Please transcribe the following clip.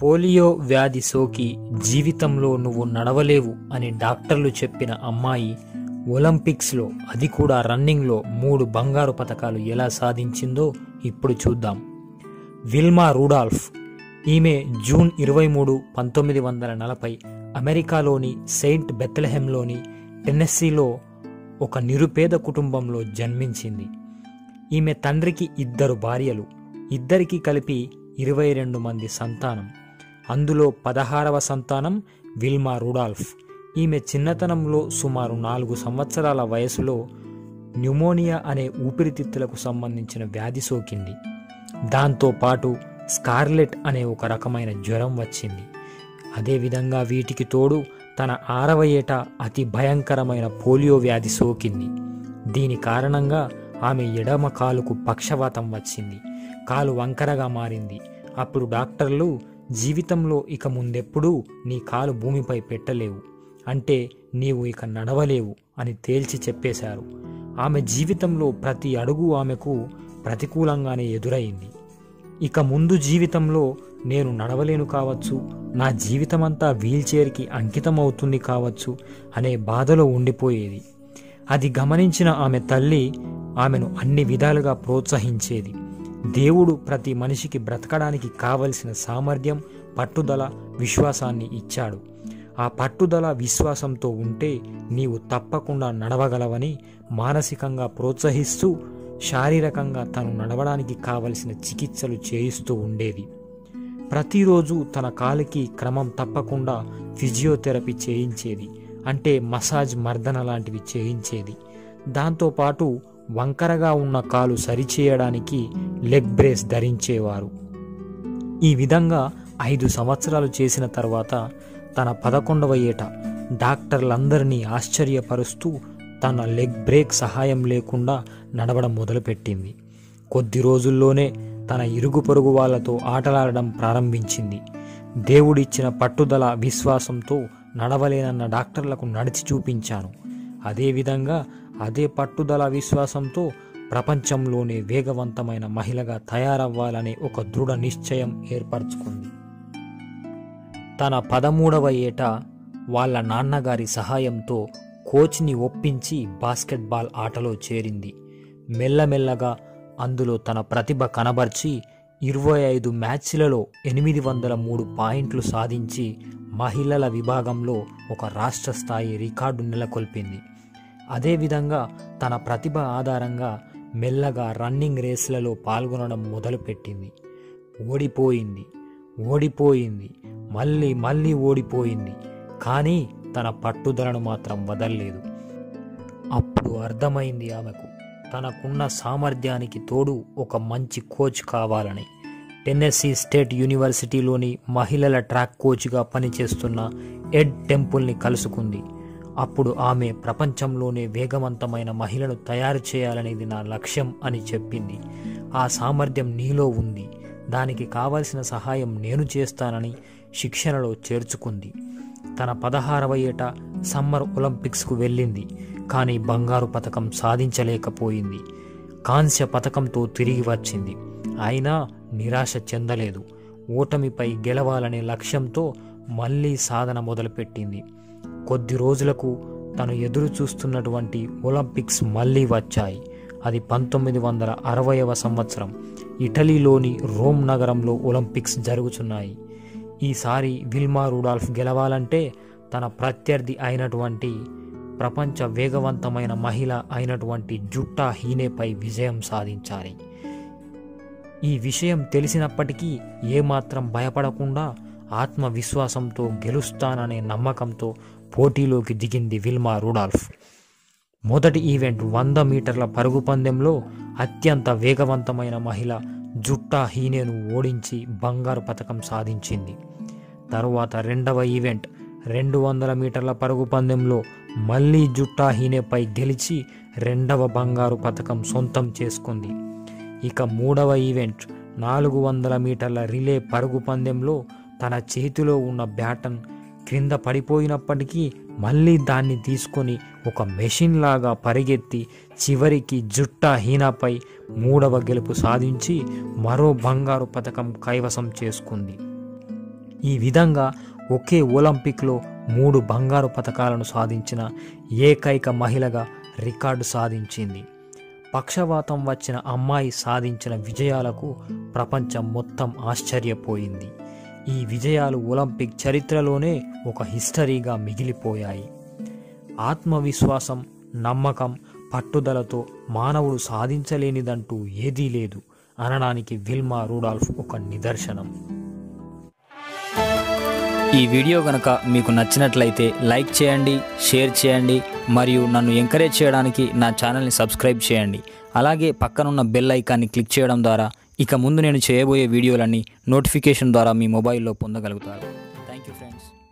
polio వ్యాధి సోకి జీవితంలో నువ్వు నడవలేవు అని డాక్టర్లు చెప్పిన అమ్మాయి ఒలింపిక్స్లో అది కూడా రన్నింగ్లో మూడు బంగారు పతకాలు ఎలా సాధించిందో ఇప్పుడు చూద్దాం విల్మా రూడాల్ఫ్ ఈమె జూన్ ఇరవై మూడు పంతొమ్మిది వందల నలభై అమెరికాలోని సెయింట్ బెత్లెహెంలోని టెన్నెస్సీలో ఒక నిరుపేద కుటుంబంలో జన్మించింది ఈమె తండ్రికి ఇద్దరు భార్యలు ఇద్దరికి కలిపి ఇరవై రెండు మంది సంతానం అందులో పదహారవ సంతానం విల్మా రుడాల్ఫ్ ఈమె చిన్నతనంలో సుమారు నాలుగు సంవత్సరాల వయసులో న్యూమోనియా అనే ఊపిరితిత్తులకు సంబంధించిన వ్యాధి సోకింది దాంతో పాటు స్కార్లెట్ అనే ఒక రకమైన జ్వరం వచ్చింది అదేవిధంగా వీటికి తోడు తన ఆరవ ఏట అతి భయంకరమైన పోలియో వ్యాధి సోకింది దీని కారణంగా ఆమె ఎడమ కాలుకు పక్షవాతం వచ్చింది కాలు వంకరగా మారింది అప్పుడు డాక్టర్లు జీవితంలో ఇక ముందెప్పుడూ నీ కాలు భూమిపై పెట్టలేవు అంటే నీవు ఇక నడవలేవు అని తేల్చి చెప్పేశారు ఆమె జీవితంలో ప్రతి అడుగు ఆమెకు ప్రతికూలంగానే ఎదురైంది ఇక ముందు జీవితంలో నేను నడవలేను కావచ్చు నా జీవితమంతా వీల్చైర్కి అంకితం అవుతుంది కావచ్చు అనే బాధలో ఉండిపోయేది అది గమనించిన ఆమె తల్లి ఆమెను అన్ని విధాలుగా ప్రోత్సహించేది దేవుడు ప్రతి మనిషికి బ్రతకడానికి కావలసిన సామర్థ్యం పట్టుదల విశ్వాసాన్ని ఇచ్చాడు ఆ పట్టుదల విశ్వాసంతో ఉంటే నీవు తప్పకుండా నడవగలవని మానసికంగా ప్రోత్సహిస్తూ శారీరకంగా తను నడవడానికి కావలసిన చికిత్సలు చేయిస్తూ ఉండేది ప్రతిరోజు తన కాలికి క్రమం తప్పకుండా ఫిజియోథెరపీ చేయించేది అంటే మసాజ్ మర్దన లాంటివి చేయించేది దాంతోపాటు వంకరగా ఉన్న కాలు సరిచేయడానికి లెగ్ బ్రేస్ ధరించేవారు ఈ విధంగా ఐదు సంవత్సరాలు చేసిన తర్వాత తన పదకొండవ ఏట డాక్టర్లందరినీ ఆశ్చర్యపరుస్తూ తన లెగ్ బ్రేక్ సహాయం లేకుండా నడవడం మొదలుపెట్టింది కొద్ది రోజుల్లోనే తన ఇరుగు పొరుగు వాళ్లతో ఆటలాడడం ప్రారంభించింది దేవుడిచ్చిన పట్టుదల విశ్వాసంతో నడవలేనన్న డాక్టర్లకు నడిచి చూపించాను అదేవిధంగా అదే పట్టుదల విశ్వాసంతో ప్రపంచంలోనే వేగవంతమైన మహిళగా తయారవ్వాలనే ఒక దృఢ నిశ్చయం ఏర్పరచుకుంది తన పదమూడవ ఏట వాళ్ళ నాన్నగారి సహాయంతో కోచ్ని ఒప్పించి బాస్కెట్బాల్ ఆటలో చేరింది మెల్లమెల్లగా అందులో తన ప్రతిభ కనబర్చి ఇరవై ఐదు మ్యాచ్లలో ఎనిమిది వందల మూడు పాయింట్లు సాధించి మహిళల విభాగంలో ఒక రాష్ట్ర స్థాయి రికార్డు నెలకొల్పింది అదేవిధంగా తన ప్రతిభ ఆధారంగా మెల్లగా రన్నింగ్ రేసులలో పాల్గొనడం మొదలుపెట్టింది ఓడిపోయింది ఓడిపోయింది మళ్ళీ మళ్ళీ ఓడిపోయింది కానీ తన పట్టుదలను మాత్రం వదల్లేదు అప్పుడు అర్థమైంది ఆమెకు తనకున్న సామర్థ్యానికి తోడు ఒక మంచి కోచ్ కావాలని టెన్నెస్సీ స్టేట్ యూనివర్సిటీలోని మహిళల ట్రాక్ కోచ్గా పనిచేస్తున్న ఎడ్ టెంపుల్ని కలుసుకుంది అప్పుడు ఆమె ప్రపంచంలోనే వేగవంతమైన మహిళను తయారు చేయాలనేది నా లక్ష్యం అని చెప్పింది ఆ సామర్థ్యం నీలో ఉంది దానికి కావలసిన సహాయం నేను చేస్తానని శిక్షణలో చేర్చుకుంది తన పదహారవ ఏట సమ్మర్ ఒలింపిక్స్కు వెళ్ళింది కానీ బంగారు పథకం సాధించలేకపోయింది కాంస్య పథకంతో తిరిగి వచ్చింది అయినా నిరాశ చెందలేదు ఓటమిపై గెలవాలనే లక్ష్యంతో మళ్ళీ సాధన మొదలుపెట్టింది కొద్ది రోజులకు తను ఎదురు చూస్తున్నటువంటి ఒలింపిక్స్ మళ్ళీ వచ్చాయి అది పంతొమ్మిది వందల అరవైవ సంవత్సరం ఇటలీలోని రోమ్ నగరంలో ఒలింపిక్స్ జరుగుతున్నాయి ఈసారి విల్మా రుడాల్ఫ్ గెలవాలంటే తన ప్రత్యర్థి అయినటువంటి ప్రపంచ వేగవంతమైన మహిళ అయినటువంటి జుట్టా హీనేపై విజయం సాధించాలి ఈ విషయం తెలిసినప్పటికీ ఏమాత్రం భయపడకుండా ఆత్మవిశ్వాసంతో గెలుస్తాననే నమ్మకంతో పోటీలోకి దిగింది విల్మా రుడాల్ఫ్ మొదటి ఈవెంట్ వంద మీటర్ల పరుగు పందెంలో అత్యంత వేగవంతమైన మహిళ జుట్టా హీనేను ఓడించి బంగారు పథకం సాధించింది తరువాత రెండవ ఈవెంట్ రెండు వందల మీటర్ల పరుగు పందెంలో మళ్ళీ జుట్టా హీనేపై గెలిచి రెండవ బంగారు పథకం సొంతం చేసుకుంది ఇక మూడవ ఈవెంట్ నాలుగు వందల మీటర్ల రిలే పరుగు పందెంలో తన చేతిలో ఉన్న బ్యాటన్ క్రింద పడిపోయినప్పటికీ మళ్ళీ దాన్ని తీసుకొని ఒక మెషిన్ లాగా పరిగెత్తి చివరికి జుట్టా హీనాపై మూడవ గెలుపు సాధించి మరో బంగారు పథకం కైవసం చేసుకుంది ఈ విధంగా ఒకే ఒలింపిక్లో మూడు బంగారు పతకాలను సాధించిన ఏకైక మహిళగా రికార్డు సాధించింది పక్షవాతం వచ్చిన అమ్మాయి సాధించిన విజయాలకు ప్రపంచం మొత్తం ఆశ్చర్యపోయింది ఈ విజయాలు ఒలింపిక్ చరిత్రలోనే ఒక హిస్టరీగా మిగిలిపోయాయి ఆత్మవిశ్వాసం నమ్మకం పట్టుదలతో మానవుడు సాధించలేనిదంటూ ఏదీ లేదు అనడానికి విల్మా రూడాల్ఫ్ ఒక నిదర్శనం ఈ వీడియో కనుక మీకు నచ్చినట్లయితే లైక్ చేయండి షేర్ చేయండి మరియు నన్ను ఎంకరేజ్ చేయడానికి నా ఛానల్ని సబ్స్క్రైబ్ చేయండి అలాగే పక్కనున్న బెల్ ఐకాన్ని క్లిక్ చేయడం ద్వారా ఇక ముందు నేను చేయబోయే వీడియోలన్నీ నోటిఫికేషన్ ద్వారా మీ మొబైల్లో పొందగలుగుతారు థ్యాంక్ యూ ఫ్రెండ్స్